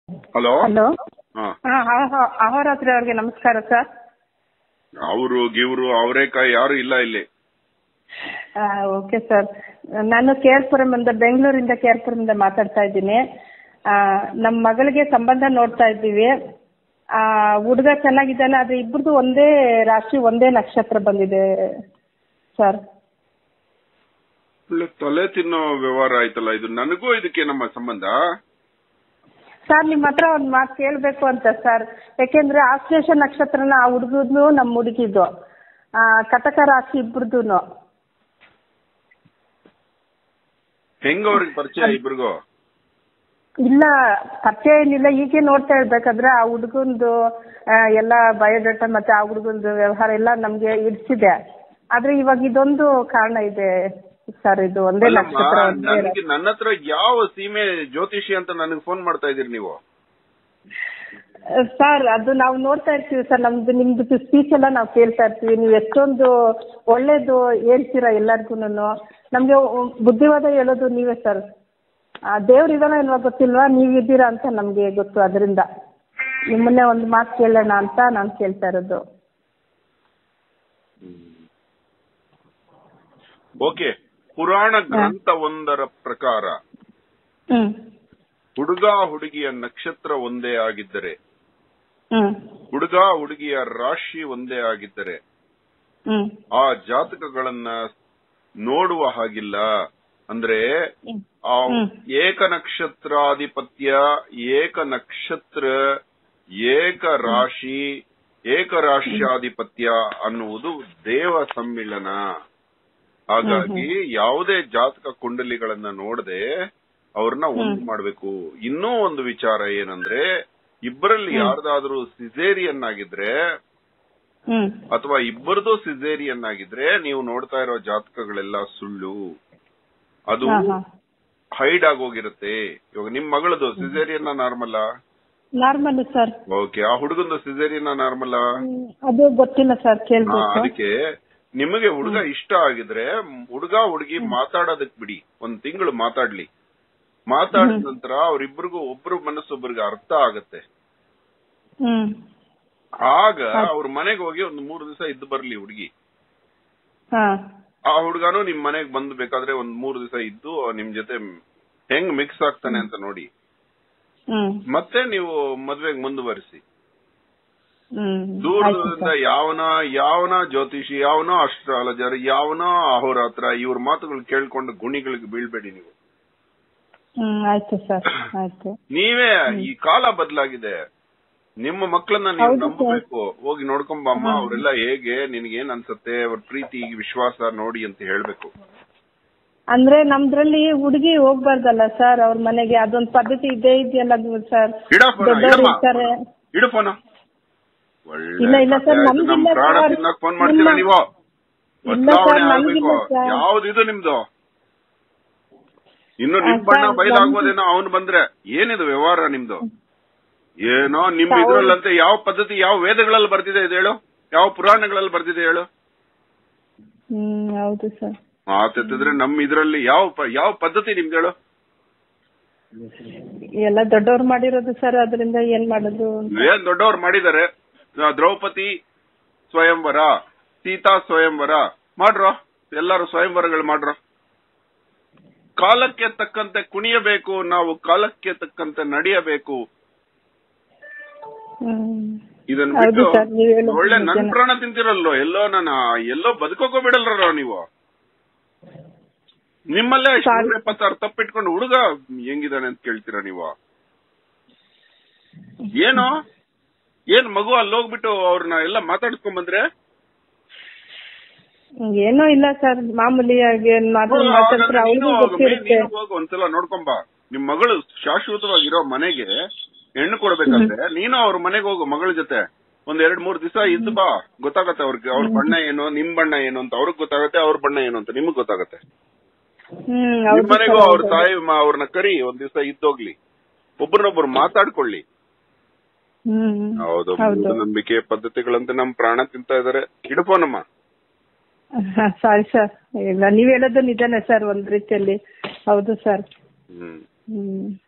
Hello hello ಹಾ ಹಾ ಅಹೋರಾತ್ರಿ ಅವ್ರಿಗೆ ನಮಸ್ಕಾರ ಸರ್ ಅವರು ಗಿವ್ರು ಅವರೇಕಾಯಿ ಯಾರು ಇಲ್ಲ ಇಲ್ಲಿ ಓಕೆ ಸರ್ ನಾನು ಕೇರ್ಪುರಮಿಂದ ಬೆಂಗಳೂರಿಂದ ಕೇರ್ಪುರಮಿಂದ ಮಾತಾಡ್ತಾ ಇದ್ದೀನಿ ನಮ್ಮ ಮಗಳಿಗೆ ಸಂಬಂಧ ನೋಡ್ತಾ ಇದ್ದೀವಿ ಹುಡುಗ ಚೆನ್ನಾಗಿದ್ದಾನೆ ಆದರೆ ಇಬ್ಬರದು ಒಂದೇ ರಾಶಿ ಒಂದೇ ನಕ್ಷತ್ರ ಬಂದಿದೆ ಸರ್ ಒಳ್ಳೆ ತಲೆ ತಿನ್ನೋ ವ್ಯವಹಾರ ಆಯ್ತಲ್ಲ ಇದು ನನಗೂ ಇದಕ್ಕೆ ನಮ್ಮ ಸಂಬಂಧ ಸರ್ ನಿಮ್ಮ ಹತ್ರ ಒಂದು ಮಾತು ಕೇಳಬೇಕು ಅಂತ ಸರ್ ಯಾಕೆಂದ್ರೆ ಆಶ್ಲೇಷ ನಕ್ಷತ್ರನ ಆ ಹುಡುಗದ್ದು ನಮ್ಮ ಹುಡುಗಿದ್ದು ಕಟಕ ರಾಶಿ ಇಬ್ಬರದು ಹೆಂಗ ಅವ್ರಿಗೆ ಪರಿಚಯ ಇಬ್ರಿಗೂ ಇಲ್ಲ ಪರಿಚಯ ಏನಿಲ್ಲ ಹೀಗೆ ನೋಡ್ತಾ ಇರ್ಬೇಕಾದ್ರೆ ಆ ಹುಡುಗಂದು ಎಲ್ಲ ಬಯೋಡಾಟಾ ಮತ್ತೆ ಆ ಹುಡುಗಂದು ವ್ಯವಹಾರ ಎಲ್ಲ ನಮ್ಗೆ ಇಡ್ಸಿದೆ ಆದ್ರೆ ಇವಾಗ ಇದೊಂದು ಕಾರಣ ಇದೆ ಸರ್ ಇದು ಒಂದೇ ಅಲ್ಲಮ್ಮ, ನಕ್ಷತ್ರ ಒಂದೇ ನನಗೆ ನನ್ನ ಹತ್ರ ಯಾವ ಸೀಮೆ ಜ್ಯೋತಿಷಿ ಅಂತ ನನಗೆ ಫೋನ್ ಮಾಡ್ತಾ ಇದೀರಿ ನೀವು ಸರ್ ಅದು ನಾವು ನೋಡ್ತಾ ಇರ್ತೀವಿ ಸರ್ ನಮ್ದು ನಿಮ್ದು ಸ್ಪೀಚ್ ಎಲ್ಲ ನಾವು ಕೇಳ್ತಾ ಇರ್ತೀವಿ ನೀವು ಎಷ್ಟೊಂದು ಒಳ್ಳೇದು ಹೇಳ್ತೀರಾ ಎಲ್ಲರಿಗೂ ನಮಗೆ ಬುದ್ಧಿವಾದ ಹೇಳೋದು ನೀವೇ ಸರ್ ದೇವ್ರು ಇದಾನ ಇಲ್ವಾ ಗೊತ್ತಿಲ್ವಾ ನೀವು ಇದ್ದೀರಾ ಅಂತ ನಮಗೆ ಗೊತ್ತು ಅದರಿಂದ ನಿಮ್ಮನ್ನೇ ಒಂದು ಮಾತು ಕೇಳೋಣ ಅಂತ ನಾನು ಕೇಳ್ತಾ ಇರೋದು ಓಕೆ ಪುರಾಣ ಗ್ರಂಥ ಒಂದರ ಪ್ರಕಾರ ಹ್ಮ್ ಹುಡುಗ ಹುಡುಗಿಯ ನಕ್ಷತ್ರ ಒಂದೇ ಆಗಿದ್ದರೆ ಹ್ಮ್ ಹುಡುಗ ಹುಡುಗಿಯ ರಾಶಿ ಒಂದೇ ಆಗಿದ್ದರೆ ಹ್ಮ್ ಆ ಜಾತಕಗಳನ್ನ ನೋಡುವ ಹಾಗಿಲ್ಲ ಅಂದ್ರೆ ಹ್ಮ್. ಆ ಹ್ಮ್. ಏಕ ನಕ್ಷತ್ರಾಧಿಪತ್ಯ ಏಕ ನಕ್ಷತ್ರ ಏಕ ರಾಶಿ ಏಕ ರಾಶ್ಯಾಧಿಪತ್ಯ ಅನ್ನುವುದು ದೇವ ಸಮ್ಮಿಳನ ಹಾಗಾಗಿ ಯಾವುದೇ ಜಾತಕ ಕುಂಡಲಿಗಳನ್ನ ನೋಡದೆ ಅವ್ರನ್ನ ಒಂದು ಮಾಡಬೇಕು ಇನ್ನೂ ಒಂದು ವಿಚಾರ ಏನಂದ್ರೆ ಇಬ್ಬರಲ್ಲಿ ಯಾರ್ದಾದ್ರೂ ಸಿಸೇರಿಯನ್ ಆಗಿದ್ರೆ ಹ್ಮ್ ಅಥವಾ ಇಬ್ಬರದು ಸಿಸೇರಿಯನ್ ಆಗಿದ್ರೆ ನೀವು ನೋಡ್ತಾ ಇರೋ ಜಾತಕಗಳೆಲ್ಲ ಸುಳ್ಳು ಅದು ಹಾ ಹಾ ಹೈಡ್ ಆಗೋಗಿರುತ್ತೆ ಇವಾಗ ನಿಮ್ ಮಗಳದು caesarean normal normal sir okay ಆ ಹುಡುಗಂದು ಸಿಸೇರಿಯನ್ ನಾರ್ಮಲ್ ಅದು ಗೊತ್ತಿಲ್ಲ ಸರ್ ಕೇಳ್ಬೇಕು ಅದಕ್ಕೆ ನಿಮಗೆ ಹುಡುಗ ಇಷ್ಟ ಆಗಿದ್ರೆ ಹುಡುಗ ಹುಡುಗಿ ಮಾತಾಡೋದಕ್ ಬಿಡಿ ಒಂದ್ ತಿಂಗಳು ಮಾತಾಡ್ಲಿ ಮಾತಾಡಿದ ನಂತರ ಅವ್ರಿಬ್ರಿಗೂ ಒಬ್ರು ಮನಸ್ಸೊಬ್ರಿಗೆ ಅರ್ಥ ಆಗತ್ತೆ ಹ್ಮ್ ಆಗ ಅವ್ರ ಮನೆಗೆ ಹೋಗಿ ಒಂದು ಮೂರು ದಿವಸ ಇದ್ದು ಬರ್ಲಿ ಹುಡುಗಿ ಹಾ ಆ ಹುಡುಗನು ನಿಮ್ ಮನೆಗ್ ಬಂದ್ ಬೇಕಾದ್ರೆ ಒಂದ್ ಮೂರು ದಿವಸ ಇದ್ದು ನಿಮ್ ಜೊತೆ ಹೆಂಗ್ ಮಿಕ್ಸ್ ಆಗ್ತಾನೆ ಅಂತ ನೋಡಿ ಹ್ಮ್ ಮತ್ತೆ ನೀವು ಮದ್ವೆಗ್ ಮುಂದುವರಿಸಿ ಹ್ಮ್ ಆಯ್ತು ದೂರದಿಂದ ಸರ್ ಯಾವನ ಯಾವನ ಜ್ಯೋತಿಷಿ ಯಾವನೋ ಅಸ್ಟ್ರಾಲಜರ್ ಯಾವನೋ ಅಹೋರಾತ್ರ ಇವ್ರ ಮಾತುಗಳು ಕೇಳ್ಕೊಂಡು ಗುಣಿಗಳಿಗೆ ಬೀಳ್ಬೇಡಿ ನೀವು ಹ್ಮ್ ಆಯ್ತು ಸರ್ ಆಯ್ತು ನೀವೇ ಈ ಕಾಲ ಬದಲಾಗಿದೆ ನಿಮ್ಮ ಮಕ್ಕಳನ್ನ ನೀವು ಹೌದು ಸರ್. ನಂಬಬೇಕು ಹೋಗಿ ನೋಡ್ಕೊಂಬಮ್ಮ ಅವರೆಲ್ಲ ಹೇಗೆ ನಿನ್ಗೇನ್ ಅನ್ಸತ್ತೆ ಅವ್ರ ಪ್ರೀತಿ ವಿಶ್ವಾಸ ನೋಡಿ ಅಂತ ಹೇಳ್ಬೇಕು ಅಂದ್ರೆ ನಮ್ದ್ರಲ್ಲಿ ಹುಡುಗಿ ಹೋಗ್ಬಾರ್ದಲ್ಲ ಸರ್ ಅವ್ರ ಮನೆಗೆ ಅದೊಂದ್ ಪದ್ಧತಿ ಇದೇ ಇದೆಯಲ್ಲ ಸರ್ ಇಡ ಫೋನ ದೊಡ್ಡವ್ರು ಇಡಮ್ಮ ಇರ್ತಾರೆ ಇಡು ಫೋನ ಇಲ್ಲ, ಇಲ್ಲ ಸರ್, ನಮ್ಗಿಲ್ಲ ನಮ್ ಪ್ರಾಣ ಸರ್. ತಿನ್ನಕ್ ಫೋನ್ ಮಾಡ್ತೀರಾ ನಿಮ್ಮ- ನೀವು ಇಲ್ಲ ಸರ್, ಬದಲಾವಣೆ ನಮ್ಗಿಲ್ಲ ಆಗ್ಬೇಕು ಸರ್. ಯಾವ್ದಿದು ನಿಮ್ದು ಇನ್ನು ನಿಮ್ ಆ, ಬಣ್ಣ ಸರ್, ಬಯಲಾಗ್ಬೋದೇನೋ ಅವನು ಬಂದ್ರೆ ಏನಿದು ವ್ಯವಹಾರ ನಿಮ್ದು ಏನೋ ನಿಮ್ ಹೌದು. ಇದ್ರಲ್ಲಂತೆ ಯಾವ ಪದ್ಧತಿ ಯಾವ ವೇದಗಳಲ್ಲಿ ಬರ್ದಿದೆ ಇದು ಹೇಳು ಯಾವ ಪುರಾಣಗಳಲ್ಲಿ ಬರ್ದಿದೆ ಹೇಳು ಹ್ಮ್ ಹೌದು ಸರ್ ಮಾತೆತ್ತಿದ್ರೆ ನಮ್ ಇದ್ರಲ್ಲಿ ಯಾವ ಪ- ಯಾವ ಪದ್ಧತಿ ನಿಮ್ದು ಹೇಳು ಎಲ್ಲ ದೊಡ್ಡವ್ರು ಮಾಡಿರೋದು ಸರ್ ಅದರಿಂದ ಏನ್ ಮಾಡೋದು ಅಂತ. ಏನ್ ದೊಡ್ಡವ್ರು ಮಾಡಿದ್ದಾರೆ ಆ, ದ್ರೌಪದಿ ಸ್ವಯಂವರ ಸೀತಾ ಸ್ವಯಂವರ ಮಾಡ್ರೋ ಎಲ್ಲಾರು ಸ್ವಯಂವರಗಳು ಮಾಡ್ರೋ ಕಾಲಕ್ಕೆ ತಕ್ಕಂತೆ ಕುಣಿಯಬೇಕು ನಾವು ಕಾಲಕ್ಕೆ ತಕ್ಕಂತೆ ನಡೆಯಬೇಕು ಹ್ಮ್ ಇದನ್ನ ಹೌದು ಬಿಟ್ಟು ಸರ್, ನೀವ್ ಹೇಳೋದು ಒಳ್ಳೆ ನನ್ ನಿಜಾನೇ. ಪ್ರಾಣ ತಿಂತಿರಲ್ಲೋ ಎಲ್ಲೋ ನನ್ನ ಎಲ್ಲೋ ಬದುಕೋಕೋ ಬಿಡಲ್ರ ನೀವು ನಿಮ್ಮಲ್ಲೇ ಸಾರಿ. ನೂರ ಎಪ್ಪತ್ತಾರು ತಪ್ಪಿಟ್ಕೊಂಡು ಹುಡುಗ ಹೆಂಗಿದಾನೆ ಅಂತ ಕೇಳ್ತೀರಾ ನೀವು ಏನು ಏನ್ ಮಗು ಅಲ್ಲಿ ಹೋಗ್ಬಿಟ್ಟು ಅವ್ರನ್ನ ಎಲ್ಲ ಮಾತಾಡ್ಸ್ಕೊಂಡ್ ಬಂದ್ರೆ ಏನೂ ಇಲ್ಲ ಸರ್ ಮಾಮೂಲಿಯಾಗಿ ಮಾತಾಡ್- ಮಾತಾಡ್ತಾರೆ ನೀನು ಅವ್ರಿಗೂ ಹೋಗು, ಗೊತ್ತಿರುತ್ತೆ ನೀನು ಹೋಗು ಒಂದ್ಸಲ ನೋಡ್ಕೊಂಬ ನಿಮ್ ಮಗಳು ಶಾಶ್ವತವಾಗಿರೋ ಮನೆಗೆ ಹೆಣ್ಣು ಕೊಡ್ಬೇಕಾದ್ರೆ ನೀನು ಅವ್ರ ಮನೆಗೆ ಹೋಗು ಮಗಳ ಜೊತೆ ಒಂದ್ ಎರಡ್ ಮೂರ್ ದಿವಸ ಇದ್ದು ಬಾ ಗೊತ್ತಾಗತ್ತೆ ಅವ್ರಿಗೆ ಅವ್ರ ಬಣ್ಣ ಏನು ನಿಮ್ ಬಣ್ಣ ಏನು ಅಂತ ಅವ್ರಿಗೆ ಗೊತ್ತಾಗತ್ತೆ ಅವ್ರ ಬಣ್ಣ ಏನು ಅಂತ ನಿಮಗ್ ಗೊತ್ತಾಗತ್ತೆ ಹ್ಮ್ ನಿಮ್ ಹೌದು ಮನೆಗೂ ಸರ್, ಅವ್ರ ಹೌದು. ತಾಯಿ ಮ- ಅವ್ರನ್ನ ಕರಿ ಒಂದ್ ದಿವಸ ಇದ್ದೋಗ್ಲಿ ಒಬ್ರನ್ನೊಬ್ರು ಮಾತಾಡ್ಕೊಳ್ಳಿ ಹ್ಮ್ ಹೌದು ಹೌದು ನಂಬಿಕೆ ಪದ್ಧತಿಗಳಂತೆ ನಮ್ ಪ್ರಾಣ ತಿಂತಾ ಇದಾರೆ ಇಡ್ಫೋನಮ್ಮ ಸಾರಿ ಸರ್ ಇಲ್ಲ ನೀವ್ ಹೇಳೋದು ನಿಜಾನೇ ಸರ್ ಒಂದ್ ರೀತಿಯಲ್ಲಿ ಹೌದು ಸರ್ ಹ್ಮ್ ಹ್ಮ್